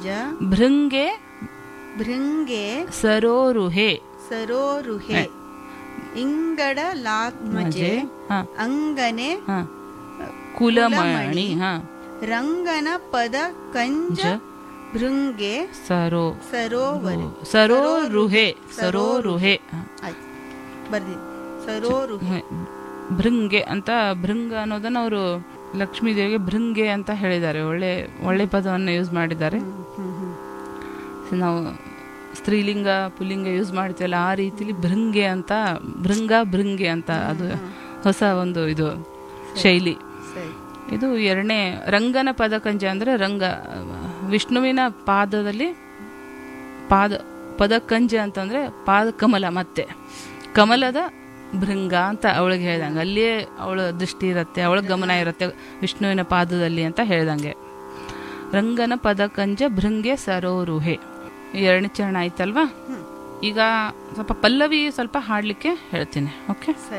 ಪದಕಂಜ ಭೃಂಗೆ ಭೃಂಗೆ ಸರೋರುಹೆ ಸರೋರುಹೆ ಇಂಗಡ ಲಾತ್ಮಜೆ ಹಾ ಅಂಗನೆ ಹಾ ಕುಲಮಣಿ ಹಾ ರಂಗನ ಪದ ಕಂಜ ಜ ಭೃಂಗೆ ಸರೋ ಸರೋವರೆ ಸರೋರುಹೆ ಸರೋರುಹೆ ಹಾ. ಆಯ್ತು ಬರ್ದಿ ಸರೋರುಹೆ ಹ್ಮ್. ಭೃಂಗೆ ಅಂತ ಭೃಂಗ ಅನ್ನೋದನ್ನ ಅವರು ಲಕ್ಷ್ಮೀ ದೇವಿಗೆ ಭೃಂಗೆ ಅಂತ ಹೇಳಿದ್ದಾರೆ ಒಳ್ಳೆ ಒಳ್ಳೆ ಪದವನ್ನು ಯೂಸ್ ಮಾಡಿದ್ದಾರೆ ಹ್ಮ್, ಹ್ಮ್, ಹ್ಮ್. ಸೊ ನಾವು ಸ್ತ್ರೀಲಿಂಗ ಪುಲ್ಲಿಂಗ ಯೂಸ್ ಮಾಡ್ತೀವಲ್ಲ ಆ ರೀತಿಲಿ ಭೃಂಗೆ ಅಂತ ಭೃಂಗ ಭೃಂಗೆ ಅಂತ ಅದು ಹೊಸ ಒಂದು ಇದು ಶೈಲಿ ಸರಿ ಇದು ಎರಡನೇ ರಂಗನ ಪದಕಂಜ ಅಂದ್ರೆ ರಂಗ ವಿಷ್ಣುವಿನ ಪಾದದಲ್ಲಿ ಪಾದ ಪದಕಂಜ ಅಂತಂದ್ರೆ ಪಾದ ಕಮಲ ಮತ್ತೆ ಕಮಲದ ಭೃಂಗ ಅಂತ ಅವಳಿಗೆ ಹೇಳ್ದಂಗೆ ಅಲ್ಲಿಯೇ ಅವಳ ದೃಷ್ಟಿ ಇರುತ್ತೆ ಅವಳ ಗಮನ ಇರುತ್ತೆ ವಿಷ್ಣುವಿನ ಪಾದದಲ್ಲಿ ಅಂತ ಹೇಳ್ದಂಗೆ ರಂಗನ ಪದಕಂಜ ಭೃಂಗೆ ಸರೋರುಹೆ ಈ ಎರಡನೇ ಚರಣ ಆಯ್ತಲ್ವಾ ಈಗ ಸ್ವಲ್ಪ ಪಲ್ಲವಿ ಸ್ವಲ್ಪ ಹಾಡ್ಲಿಕ್ಕೆ ಹೇಳ್ತೀನಿ ಓಕೆ